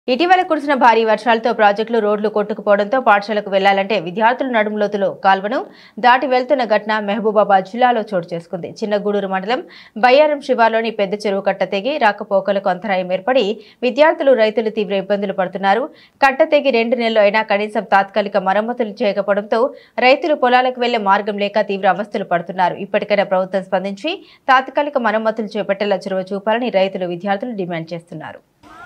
ఇటీవల కురిసిన భారీ వర్షాలతో ప్రాజెక్టులు రోడ్లు కొట్టుకుపోవడంతో పాఠశాలకు వెళ్లాలంటే విద్యార్థులు నడుములోతులో కాల్వను దాటి వెళ్తున్న ఘటన మహబూబాబాద్ జిల్లాలో చోటు చేసుకుంది చిన్నగూడూరు మండలం బయ్యారం శివార్లోని పెద్ద చెరువు కట్ట తెగి రాకపోకలకు అంతరాయం ఏర్పడి విద్యార్థులు రైతులు తీవ్ర ఇబ్బందులు పడుతున్నారు కట్ట తెగి రెండు నెలలు అయినా కనీసం తాత్కాలిక మరమ్మతులు చేయకపోవడంతో రైతులు పొలాలకు వెళ్లే మార్గం లేక తీవ్ర అవస్థలు పడుతున్నారు ఇప్పటికైనా ప్రభుత్వం స్పందించి తాత్కాలిక మరమ్మతులు చేపట్టేలా చొరవ చూపాలని రైతులు విద్యార్థులు డిమాండ్ చేస్తున్నారు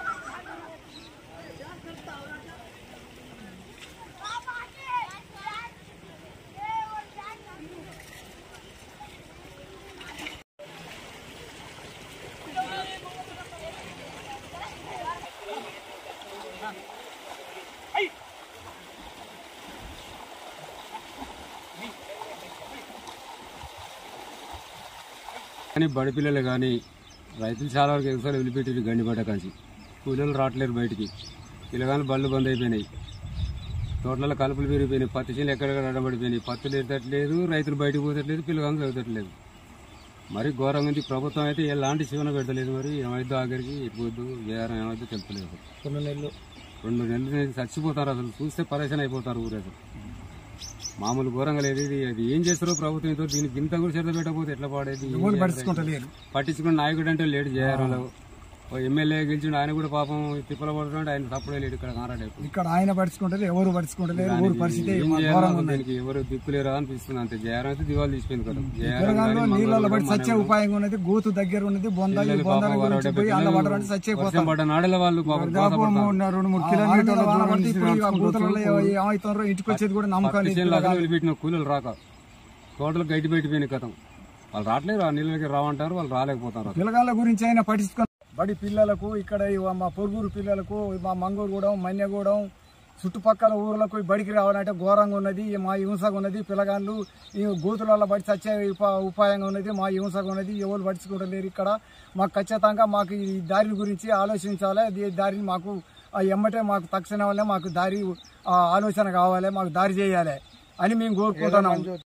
కానీ బడి పిల్లలు కానీ రైతులు చాలా వరకు ఎగసాలు వదిలిపెట్టి గండిపడ్డ కాంచి కూలీలు రావట్లేరు బయటికి పిల్లగాళ్ళు బళ్ళు బంద్ అయిపోయినాయి తోటలలో కలుపులు పెరిగిపోయినాయి పత్తి చేనులు ఎక్కడెక్కడ అడబడిపోయినాయి పత్తులు ఎత్తట్లేదు రైతులు బయటకు పోతట్లేదు పిల్లగాళ్ళు చదువుతట్లేదు మరి ఘోరంగా ఉంది ప్రభుత్వం అయితే ఎలాంటి శివన పెట్టలేదు మరి ఏమైద్దో ఆఖరికి ఎటుపోద్దు ఏరం ఏమైద్దో తెలుపలేదు రెండు నెలలు రెండు నెలలు నుంచి చచ్చిపోతారు అసలు చూస్తే పరేషాన్ అయిపోతారు ఊరు అసలు మామూలు ఘోరంగా లేదు ఇది అది ఏం చేస్తారో ప్రభుత్వం ఏదో దీనికి ఇంత కూడా శ్రద్ధ పెట్టకపోతే ఎట్లా పాడేది ఏం చేయాలి? పట్టించుకుంటలేరు పట్టించుకున్న నాయకుడు అంటే లేడు జయారంలో ఓ ఎమ్మెల్యే గెలిచిండు ఆయన కూడా పాపం తిప్పల పడుతున్నాడు ఆయన తప్పుడే లేడు ఇక్కడ కారాడు ఇక్కడ ఆయన పట్టించుకుంటలేరు ఎవరు పట్టించుకుంటలేరు ఊరు పరిస్థితి ఏం మా చేయాలో ఘోరంగా ఉన్నది దీనికి ఎవరు దిక్కులేరా అనిపిస్తుంది అంతే జయారం అయితే దివాళి తీసిపోయింది కదా జయారం పిల్లగాళ్ళు కానీ నీళ్ళలో పడి మంగళవారం సచ్చే మనం ఉపాయంగా ఉన్నది గోతు దగ్గర ఉన్నది బొంద ఈ పిల్లలు బొందల పాపం గురించి వారు పోయి పిల్లలు అల్ల పడరంటే వర్షం చచ్చిపోతారు పడ్డ నాడల వాళ్ళు పాపం బాధపడతారు రెండు మూడు కిలోమీటర్ల గోతులలో ఏమవుతారో ఇంటికి వచ్చేది కూడా నమ్మకం పత్తి లేదు చేనులు అసలు వదిలిపెట్టిన కూలీలు రాక తోటలు గడ్డి పెట్టిపోయిన కథం వాళ్ళు రావట్లేదు ఆ నీళ్ళకి రావంటారు వాళ్ళు రాలేకపోతారు పిల్లగాళ్ళ గురించి అయినా పట్టించుకొని బడి పిల్లలకు ఇక్కడ ఈ మా పొరుగురు పిల్లలకు మా మంగళగూడెం మన్యగూడెం చుట్టుపక్కల ఊర్లకు ఈ బడికి రావాలంటే ఘోరంగా ఉన్నది ఈ మా హింసగా ఉన్నది పిల్లగాళ్ళు ఈ గోతులలో బడి చచ్చే ఉప- ఉపాయంగా ఉన్నది మా హింసగా ఉన్నది ఎవరు పట్టించుకోవడం ఇక్కడ మాకు ఖచ్చితంగా మాకు ఈ దారి గురించి ఆలోచించాలి ఈ దారిని మాకు ఆ ఎమ్మటే మాకు తక్షణం వల్లే మాకు దారి ఆ ఆలోచన కావాలి మాకు దారి చేయాలి అని మేము కోరుకుంటున్నాం